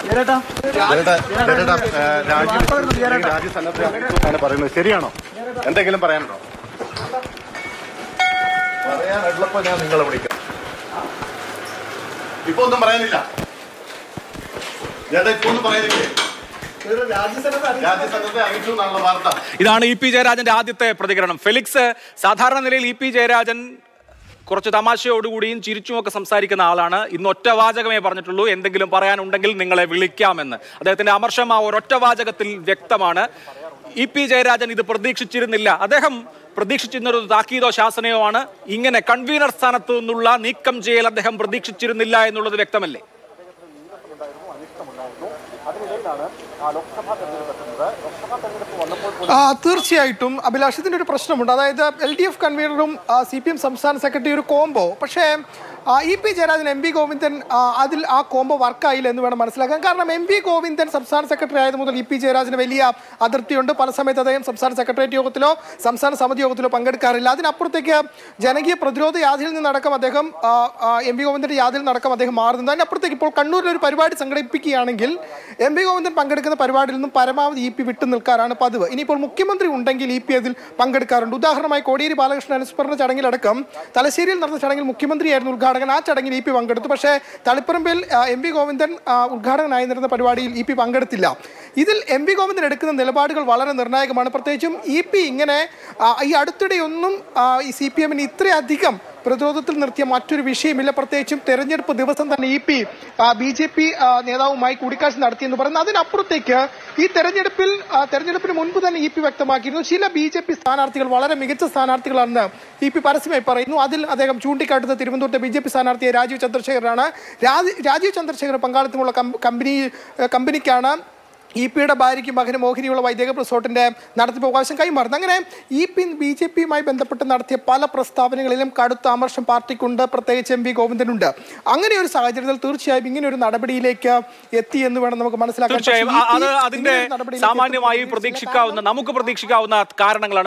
ചേട്ടാ, ചേട്ടാ, ഏ, രാജി- രാജ്യസന്നദ്ധ എന്നാണ് പറയുന്നത് ശരിയാണോ എന്തെങ്കിലും പറയാനുണ്ടോ പറയാനുള്ളപ്പോ ഞാൻ നിങ്ങളെ വിളിക്കാം ഇപ്പൊ ഒന്നും പറയാനില്ല ചേട്ടാ ഇപ്പൊ ഒന്നും പറയാനില്ലേ രാജ്യസന്നദ്ധ അറിയിച്ചു എന്നുള്ള വാർത്ത ഇതാണ് ഇ പി ജയരാജന്റെ ആദ്യത്തെ പ്രതികരണം ഫെലിക്സ് സാധാരണ നിലയിൽ ഇ പി ജയരാജൻ കുറച്ച് തമാശയോടുകൂടിയും ചിരിച്ചുമൊക്കെ സംസാരിക്കുന്ന ആളാണ് ഇന്ന് ഒറ്റ വാചകമേ പറഞ്ഞിട്ടുള്ളൂ എന്തെങ്കിലും പറയാനുണ്ടെങ്കിൽ നിങ്ങളെ വിളിക്കാമെന്ന് അദ്ദേഹത്തിന്റെ അമർഷം ആ ഒരൊറ്റ വാചകത്തിൽ വ്യക്തമാണ് ഇ പി ജയരാജൻ ഇത് പ്രതീക്ഷിച്ചിരുന്നില്ല അദ്ദേഹം പ്രതീക്ഷിച്ചിരുന്നത് താക്കീതോ ശാസനയോ ആണ് ഇങ്ങനെ കൺവീനർ സ്ഥാനത്ത് നിന്നുള്ള നീക്കം ചെയ്യൽ അദ്ദേഹം പ്രതീക്ഷിച്ചിരുന്നില്ല എന്നുള്ളത് വ്യക്തമല്ലേ ആ, തീർച്ചയായിട്ടും അഭിലാഷത്തിന്റെ ഒരു പ്രശ്നമുണ്ട് അതായത് എൽ ഡി എഫ് കൺവീനറും സി പി എം സംസ്ഥാന സെക്രട്ടറി ഒരു കോംബോ പക്ഷേ ആ, E P Jayarajan M P Govindan ആ, അതിൽ ആ കോംബോ വർക്കായില്ല എന്ന് വേണം മനസ്സിലാക്കാൻ കാരണം എം പി ഗോവിന്ദൻ സംസ്ഥാന സെക്രട്ടറി ആയത് മുതൽ ഇ പി ജയരാജന് വലിയ അതിർത്തിയുണ്ട് പല സമയത്ത് അദ്ദേഹം സംസ്ഥാന സെക്രട്ടേറിയറ്റ് യോഗത്തിലോ സംസ്ഥാന സമിതി യോഗത്തിലോ പങ്കെടുക്കാറില്ല അതിനപ്പുറത്തേക്ക് ജനകീയ പ്രതിരോധ യാതിയിൽ നിന്നടക്കം അദ്ദേഹം ആ, ആ, എം പി ഗോവിന്ദന്റെ യാതിൽ നിന്നടക്കം അദ്ദേഹം മാറുന്നത് അതിനപ്പുറത്തേക്ക് ഇപ്പോൾ കണ്ണൂരിൽ ഒരു പരിപാടി സംഘടിപ്പിക്കുകയാണെങ്കിൽ എം പി ഗോവിന്ദൻ പങ്കെടുക്കുന്ന പരിപാടിയിൽ നിന്നും പരമാവധി ഇ പി വിട്ടു നിൽക്കാറാണ് പതിവ് ഇനിയിപ്പോൾ മുഖ്യമന്ത്രി ഉണ്ടെങ്കിൽ ഇ പി അതിൽ പങ്കെടുക്കാറുണ്ട് ഉദാഹരണമായി കോടിയേരി ബാലകൃഷ്ണൻ അനുസ്മരണ ചടങ്ങിലടക്കം തലശ്ശേരിയിൽ നടന്ന ചടങ്ങിൽ മുഖ്യമന്ത്രിയായിരുന്നു ഉദ്ഘാടകൻ ആ ചടങ്ങിൽ ഇ പി പങ്കെടുത്തു പക്ഷേ തളിപ്പറമ്പിൽ ആ, എം പി ഗോവിന്ദൻ ആ, ഉദ്ഘാടകനായി നിന്ന പരിപാടിയിൽ ഇ പി പങ്കെടുത്തില്ല ഇതിൽ എം പി ഗോവിന്ദൻ എടുക്കുന്ന നിലപാടുകൾ വളരെ നിർണായകമാണ് പ്രത്യേകിച്ചും ഇ പി ഇങ്ങനെ ആ, ഈ അടുത്തിടെയൊന്നും ആ, ഈ സി പി എമ്മിന് ഇത്രയധികം പ്രതിരോധത്തിൽ നിർത്തിയ മറ്റൊരു വിഷയമില്ല പ്രത്യേകിച്ചും തെരഞ്ഞെടുപ്പ് ദിവസം തന്നെ E P B J P നേതാവുമായി കൂടിക്കാഴ്ച നടത്തിയെന്ന് പറയുന്നത് അതിനപ്പുറത്തേക്ക് ഈ തെരഞ്ഞെടുപ്പിൽ ആ, തെരഞ്ഞെടുപ്പിന് മുൻപ് തന്നെ ഇ പി വ്യക്തമാക്കിയിരുന്നു ചില ബി ജെ പി സ്ഥാനാർത്ഥികൾ വളരെ മികച്ച സ്ഥാനാർത്ഥികളാണെന്ന് ഇ പി പരസ്യമായി പറയുന്നു അതിൽ അദ്ദേഹം ചൂണ്ടിക്കാട്ടുന്ന തിരുവനന്തപുരത്തെ ബി ജെ പി സ്ഥാനാർത്ഥിയായ രാജീവ് ചന്ദ്രശേഖരനാണ് രാജി- രാജീവ് ചന്ദ്രശേഖർ പങ്കാളിത്തമുള്ള കം- കമ്പനി കമ്പനിക്കാണ് ഇ പിയുടെ ഭാര്യയ്ക്കും മകനും മോഹിനിയുള്ള വൈദ്യക റിസോർട്ടിന്റെ നടത്തിപ്പ് അവകാശം കൈമാറുന്നത് അങ്ങനെ ഇ പി ബി ജെ പിയുമായി ബന്ധപ്പെട്ട് നടത്തിയ പല പ്രസ്താവനകളിലും കടുത്ത അമർഷം പാർട്ടിക്കുണ്ട് പ്രത്യേകിച്ച് എം പി ഗോവിന്ദനുണ്ട് അങ്ങനെ ഒരു സാഹചര്യത്തിൽ തീർച്ചയായും ഇങ്ങനെ ഒരു നടപടിയിലേക്ക് എത്തി എന്ന് വേണം നമുക്ക് മനസ്സിലാക്കാൻ തീർച്ചയായും പക്ഷേ അ- ഇ പി അത് അതിന്റെ ഇങ്ങനെ ഒരു നടപടിയിലേക്ക് സാമാന്യമായി എത്തുന്നത് പ്രതീക്ഷിക്കാവുന്ന നമുക്ക് പ്രതീക്ഷിക്കാവുന്ന കാരണങ്ങളാണ്